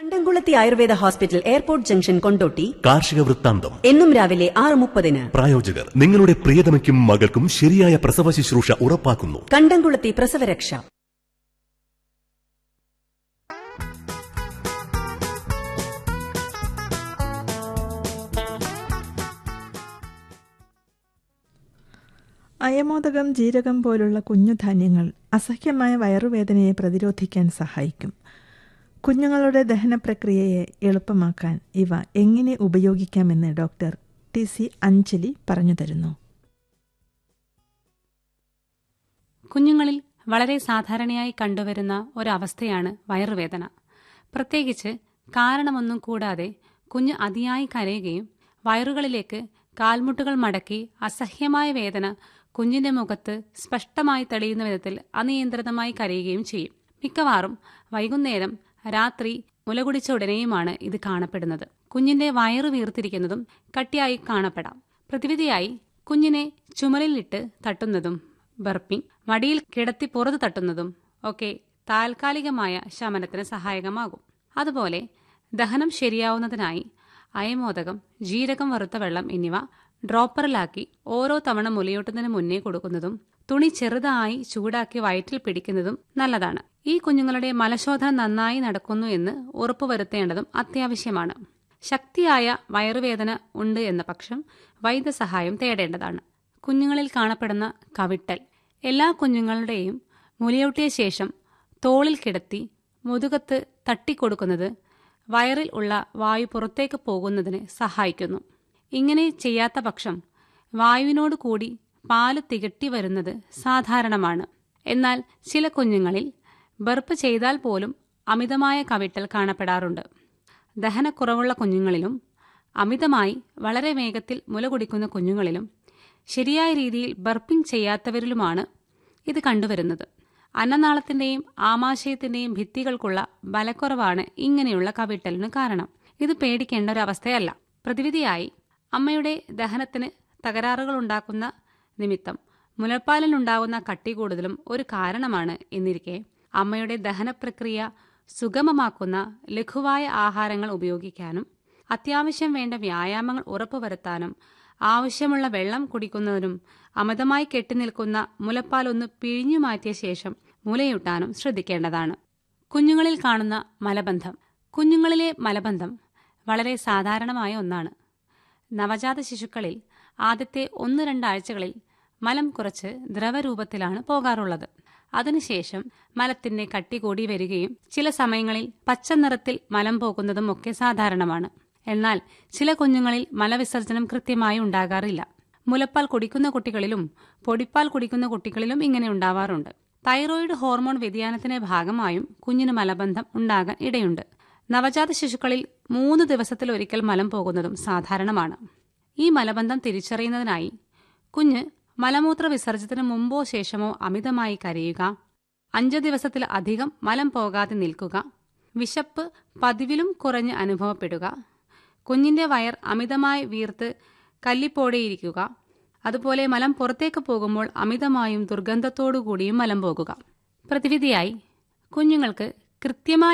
കണ്ടംകുളത്തി Ayurveda hospital airport junction Kondotty കാർഷിക വൃത്താന്തം എന്നും രാവിലെ ആറ് മുപ്പതിന് പ്രായോജകർ നിങ്ങളുടെ പ്രിയതമയ്ക്കും മകൾക്കും ശരിയായ പ്രസവ ശുശ്രൂഷ ഉറപ്പാക്കുന്നു കണ്ടംകുളത്തി പ്രസവരക്ഷ അയമോദകം ജീരകം പോലുള്ള കുഞ്ഞുധാന്യങ്ങൾ അസഹ്യമായ വയറുവേദനയെ പ്രതിരോധിക്കാൻ സഹായിക്കും കുഞ്ഞുങ്ങളുടെ ദഹന പ്രക്രിയയെ എളുപ്പമാക്കാൻ ഇവ എങ്ങനെ ഉപയോഗിക്കാമെന്ന് ഡോക്ടർ ടി സി അഞ്ജലി പറഞ്ഞു തരുന്നു കുഞ്ഞുങ്ങളിൽ വളരെ സാധാരണയായി കണ്ടുവരുന്ന ഒരവസ്ഥയാണ് വയറുവേദന പ്രത്യേകിച്ച് കാരണമൊന്നും കൂടാതെ കുഞ്ഞ് അതിയായി കരയുകയും വയറുകളിലേക്ക് കാൽമുട്ടുകൾ മടക്കി അസഹ്യമായ വേദന കുഞ്ഞിന്റെ മുഖത്ത് സ്പഷ്ടമായി തെളിയുന്ന വിധത്തിൽ അനിയന്ത്രിതമായി കരയുകയും ചെയ്യും മിക്കവാറും വൈകുന്നേരം രാത്രി മുലകുടിച്ച ഉടനെയുമാണ് ഇത് കാണപ്പെടുന്നത് കുഞ്ഞിന്റെ വയറ് വീർത്തിരിക്കുന്നതും കട്ടിയായി കാണപ്പെടാം പ്രതിവിധിയായി കുഞ്ഞിനെ ചുമലിലിട്ട് തട്ടുന്നതും ബർപ്പിംഗ് മടിയിൽ കിടത്തി പുറത്ത് തട്ടുന്നതും ഒക്കെ താൽക്കാലികമായ ശമനത്തിന് സഹായകമാകും അതുപോലെ ദഹനം ശരിയാവുന്നതിനായി അയമോദകം ജീരകം വറുത്ത വെള്ളം എന്നിവ ഡ്രോപ്പറിലാക്കി ഓരോ തവണ മുലയൂട്ടുന്നതിന് മുന്നേ കൊടുക്കുന്നതും തുണി ചെറുതായി ചൂടാക്കി വയറ്റിൽ പിടിക്കുന്നതും നല്ലതാണ് ഈ കുഞ്ഞുങ്ങളുടെ മലശോധന നന്നായി നടക്കുന്നു എന്ന് ഉറപ്പുവരുത്തേണ്ടതും അത്യാവശ്യമാണ് ശക്തിയായ വയറുവേദന ഉണ്ട് എന്ന പക്ഷം വൈദ്യസഹായം തേടേണ്ടതാണ് കുഞ്ഞുങ്ങളിൽ കാണപ്പെടുന്ന കവിട്ടൽ എല്ലാ കുഞ്ഞുങ്ങളുടെയും മുലയൂട്ടിയ ശേഷം തോളിൽ കിടത്തി മുതുകത്ത് തട്ടിക്കൊടുക്കുന്നത് വയറിൽ ഉള്ള വായു പുറത്തേക്ക് പോകുന്നതിന് സഹായിക്കുന്നു ഇങ്ങനെ ചെയ്യാത്ത പക്ഷം വായുവിനോട് കൂടി പാല് തികട്ടി വരുന്നത് സാധാരണമാണ് എന്നാൽ ചില കുഞ്ഞുങ്ങളിൽ ബർപ്പ് ചെയ്താൽ പോലും അമിതമായ കവിട്ടൽ കാണപ്പെടാറുണ്ട് ദഹനക്കുറവുള്ള കുഞ്ഞുങ്ങളിലും അമിതമായി വളരെ വേഗത്തിൽ മുല കുടിക്കുന്ന കുഞ്ഞുങ്ങളിലും ശരിയായ രീതിയിൽ ബർപ്പിംഗ് ചെയ്യാത്തവരിലുമാണ് ഇത് കണ്ടുവരുന്നത് അന്നനാളത്തിന്റെയും ആമാശയത്തിന്റെയും ഭിത്തികൾക്കുള്ള ബലക്കുറവാണ് ഇങ്ങനെയുള്ള കവിട്ടലിന് കാരണം ഇത് പേടിക്കേണ്ട ഒരവസ്ഥയല്ല പ്രതിവിധിയായി അമ്മയുടെ ദഹനത്തിന് തകരാറുകൾ ഉണ്ടാക്കുന്ന നിമിത്തം മുലപ്പാലിനുണ്ടാകുന്ന കട്ടി കൂടുതലും ഒരു കാരണമാണ് എന്നിരിക്കെ അമ്മയുടെ ദഹനപ്രക്രിയ സുഗമമാക്കുന്ന ലഘുവായ ആഹാരങ്ങൾ ഉപയോഗിക്കാനും അത്യാവശ്യം വേണ്ട വ്യായാമങ്ങൾ ഉറപ്പുവരുത്താനും ആവശ്യമുള്ള വെള്ളം കുടിക്കുന്നതിനും അമിതമായി കെട്ടിനിൽക്കുന്ന മുലപ്പാലൊന്ന് പിഴിഞ്ഞു മാറ്റിയ ശേഷം മുലയൂട്ടാനും ശ്രദ്ധിക്കേണ്ടതാണ് കുഞ്ഞുങ്ങളിൽ കാണുന്ന മലബന്ധം കുഞ്ഞുങ്ങളിലെ മലബന്ധം വളരെ സാധാരണമായ ഒന്നാണ് നവജാത ശിശുക്കളിൽ ആദ്യത്തെ ഒന്ന് രണ്ടാഴ്ചകളിൽ മലം കുറച്ച് ദ്രവരൂപത്തിലാണ് പോകാറുള്ളത് അതിനുശേഷം മലത്തിന്റെ കട്ടി കൂടി വരികയും ചില സമയങ്ങളിൽ പച്ച നിറത്തിൽ മലം പോകുന്നതും ഒക്കെ സാധാരണമാണ് എന്നാൽ ചില കുഞ്ഞുങ്ങളിൽ മലവിസർജനം കൃത്യമായി ഉണ്ടാകാറില്ല മുലപ്പാൽ കുടിക്കുന്ന കുട്ടികളിലും പൊടിപ്പാൽ കുടിക്കുന്ന കുട്ടികളിലും ഇങ്ങനെ ഉണ്ടാവാറുണ്ട് തൈറോയിഡ് ഹോർമോൺ വ്യതിയാനത്തിന്റെ ഭാഗമായും കുഞ്ഞിന് മലബന്ധം ഉണ്ടാകാൻ ഇടയുണ്ട് നവജാത ശിശുക്കളിൽ മൂന്ന് ദിവസത്തിലൊരിക്കൽ മലം പോകുന്നതും സാധാരണമാണ് ഈ മലബന്ധം തിരിച്ചറിയുന്നതിനായി കുഞ്ഞ് മലമൂത്ര വിസർജനത്തിന് മുമ്പോ ശേഷമോ അമിതമായി കരയുക അഞ്ച് ദിവസത്തിൽ അധികം മലം പോകാതെ നിൽക്കുക വിശപ്പ് പതിവിലും കുറഞ്ഞ് അനുഭവപ്പെടുക കുഞ്ഞിന്റെ വയർ അമിതമായി വീർത്ത് കല്ലിപ്പോടെയിരിക്കുക അതുപോലെ മലം പുറത്തേക്ക് പോകുമ്പോൾ അമിതമായും ദുർഗന്ധത്തോടു കൂടിയും മലം പോകുക പ്രതിവിധിയായി കുഞ്ഞുങ്ങൾക്ക് കൃത്യമായ